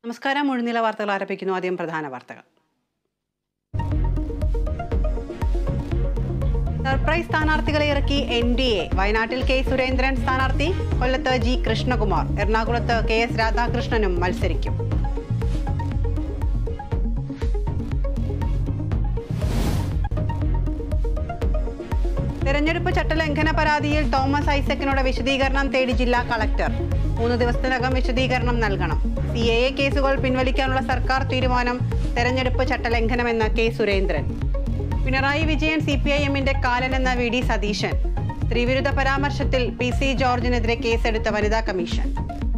നമസ്കാരം മുഴുനില വാർത്തകൾ ആരംഭിക്കുന്നു ആദ്യം പ്രധാന വാർത്തകൾ സർപ്രൈസ് സ്ഥാനാർത്ഥികളെ ഇറക്കി എൻ ഡി എ വയനാട്ടിൽ കെ സുരേന്ദ്രൻ സ്ഥാനാർത്ഥി കൊല്ലത്ത് ജി കൃഷ്ണകുമാർ എറണാകുളത്ത് കെ എസ് രാധാകൃഷ്ണനും മത്സരിക്കും തെരഞ്ഞെടുപ്പ് ചട്ടലംഘന പരാതിയിൽ തോമസ് ഐസക്കിനോട് വിശദീകരണം തേടി ജില്ലാ കളക്ടർ മൂന്ന് ദിവസത്തിനകം വിശദീകരണം നൽകണം സി എ എ കേസുകൾ പിൻവലിക്കാനുള്ള സർക്കാർ തീരുമാനം തെരഞ്ഞെടുപ്പ് ചട്ടലംഘനമെന്ന് K Surendran Pinarayi Vijayan C P I എമ്മിന്റെ കാലനെന്ന വി ഡി സതീശൻ സ്ത്രീവിരുദ്ധ പരാമർശത്തിൽ പി സി ജോർജിനെതിരെ കേസെടുത്ത വനിതാ കമ്മീഷൻ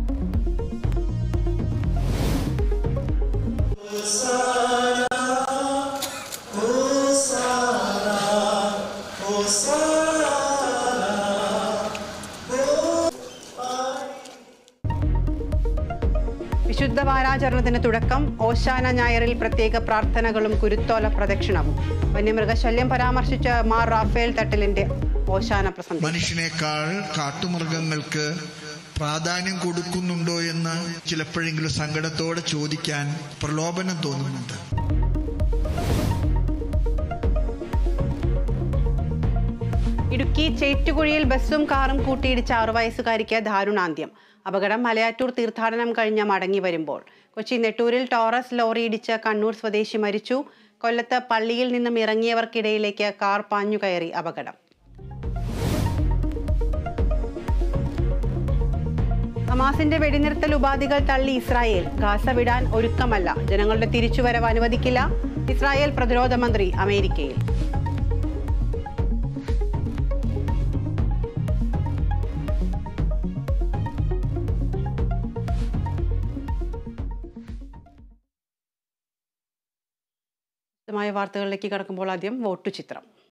വിശുദ്ധ വാരാചരണത്തിന് തുടക്കം ഓശാന ഞായറിൽ പ്രത്യേക പ്രാർത്ഥനകളും കുരുത്തോല പ്രദക്ഷിണവും വന്യമൃഗശല്യം പരാമർശിച്ച മാർ റാഫേൽ തട്ടലിന്റെ ഓശാന പ്രസംഗം മനുഷ്യനേക്കാൾ കാട്ടുമൃഗങ്ങൾക്ക് പ്രാധാന്യം കൊടുക്കുന്നുണ്ടോ എന്ന് ചിലപ്പോഴെങ്കിലും സങ്കടത്തോടെ ചോദിക്കാൻ പ്രലോഭനം തോന്നുന്നുണ്ട് ഇടുക്കി ചേറ്റുകുഴിയിൽ ബസ്സും കാറും കൂട്ടിയിടിച്ച ആറു വയസ്സുകാരിക്ക് ദാരുണാന്ത്യം അപകടം മലയാറ്റൂർ തീർത്ഥാടനം കഴിഞ്ഞ് മടങ്ങി വരുമ്പോൾ കൊച്ചി നെട്ടൂരിൽ ടോറസ് ലോറി ഇടിച്ച് കണ്ണൂർ സ്വദേശി മരിച്ചു കൊല്ലത്ത് പള്ളിയിൽ നിന്നും ഇറങ്ങിയവർക്കിടയിലേക്ക് കാർ പാഞ്ഞുകയറി അപകടം ഹമാസിന്റെ വെടിനിർത്തൽ ഉപാധികൾ തള്ളി ഇസ്രായേൽ ഗാസ വിടാൻ ഒരുക്കമല്ല ജനങ്ങളുടെ തിരിച്ചുവരവ് അനുവദിക്കില്ല ഇസ്രായേൽ പ്രതിരോധ മന്ത്രി അമേരിക്കയിൽ വിശദമായ വാർത്തകളിലേക്ക് കടക്കുമ്പോൾ ആദ്യം വോട്ടു ചിത്രം